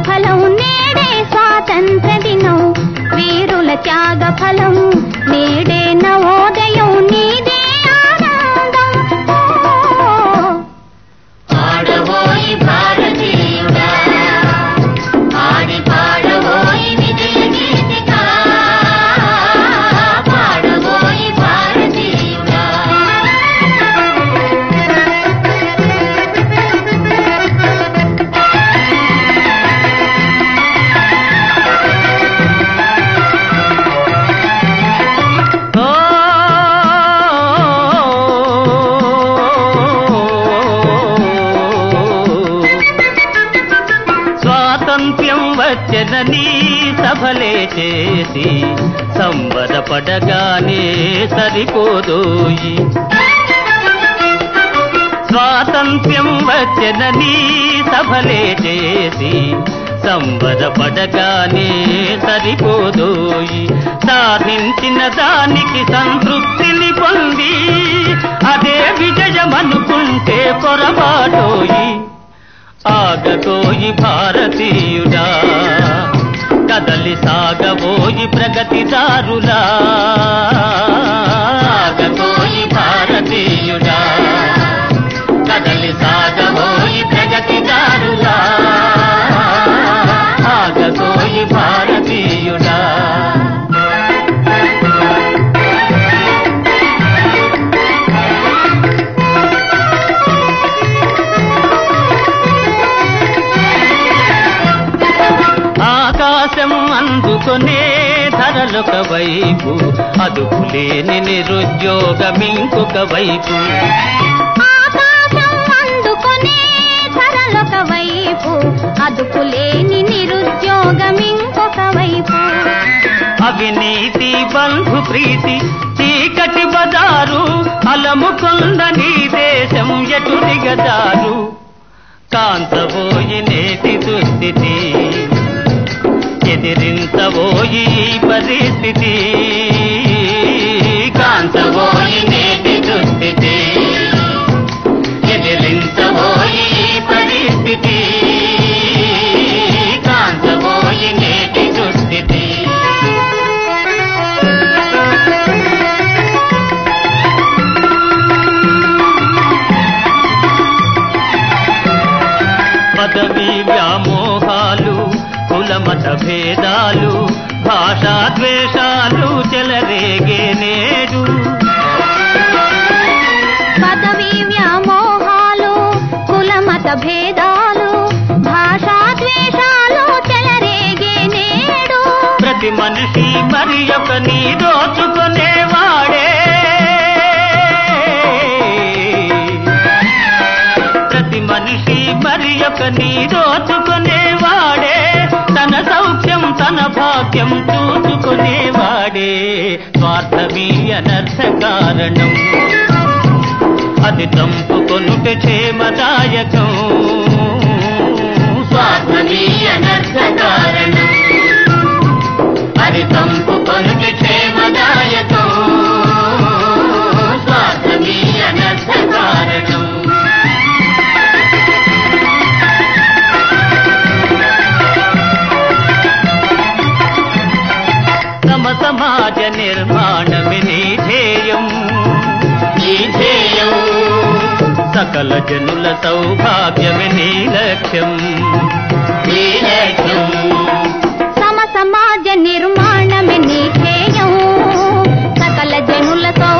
ఫలం నేడే స్వాతంత్ర దినం వీరుల త్యాగ ఫలం నేడే నవోదయం నీదే ఆనందం ఓ. పాడబోయి భారతీయుడా ఆడి పాడబోయి విజయ గీతిక పాడబోయి భారతీయుడా ఓ స్వాతంత్ర్యం వచ్చనని సభలే చేసి సంబరపడగానే సరిపోదోయి స్వాతంత్ర్యం వచ్చనని సభలే చేసి సంబరపడగానే సరిపోదోయి సాధించిన దానికి సంతృప్తిని పొంది అదే విజయమనుకుంటే పొరపాటోయి ఆగబోయి భారతీయుడా కదలి సాగబోయి ప్రగతిదారులా ఆగబోయి భారతీయుడా కదలి సాగబోయి ప్రగతిదారులా ఆగబోయి భారతీయుడా ఆకాశం అందుకొనే ధరలొక వైపు అదుపులేని నిరుద్యోగం ఇంకొక వైపు ఆకాశం అందుకొనే ధరలొక వైపు అదుపులేని నిరుద్యోగం ఇంకొక వైపు అవినీతి బంధు ప్రీతి చీకటి బజారు అలముకుంద నీ దేశం ఎటు దిగజారు కాంతబోయి నేటి దుస్థితి ఎదిరించబోయి ఈ పరిస్థితి కాంతబోయి నేటి దుస్థితి ఎదిరించబోయి ఈ పరిస్థితి కాంతబోయి నేటి దుస్థితి పదవి వ్యామోహాలు కులమత భేదాలు భాషా ద్వేషాలు చెలరేగే నేడు పదవి వ్యామోహాలు కులమత భేదాలు భాషా ద్వేషాలు చెలరేగే నేడు ప్రతి మనిషి మరి ఒక నీ దోచుకునేవాడే ప్రతి మనిషి మరి ఒక నీ దోచుకునేవాడే తన సౌఖ్యం తన భాగ్యం చూసుకునేవాడే స్వార్థమీ అనర్థ కారణం అది చంపుకొనుట క్షేమదాయకం స్వార్థమీ అనర్థ కారణం అది చంపుకొనుట క్షేమదాయకం స్వార్థమీ అనర్థ కారణం తమ సమాజ నిర్మాణమే నీ ధ్యేయం నీ ధ్యేయం సకల జనుల సౌభాగ్యమే నీ లక్ష్యం నీ లక్ష్యం సమ సమాజ నిర్మాణమే నీ ధ్యేయం సకల జనుల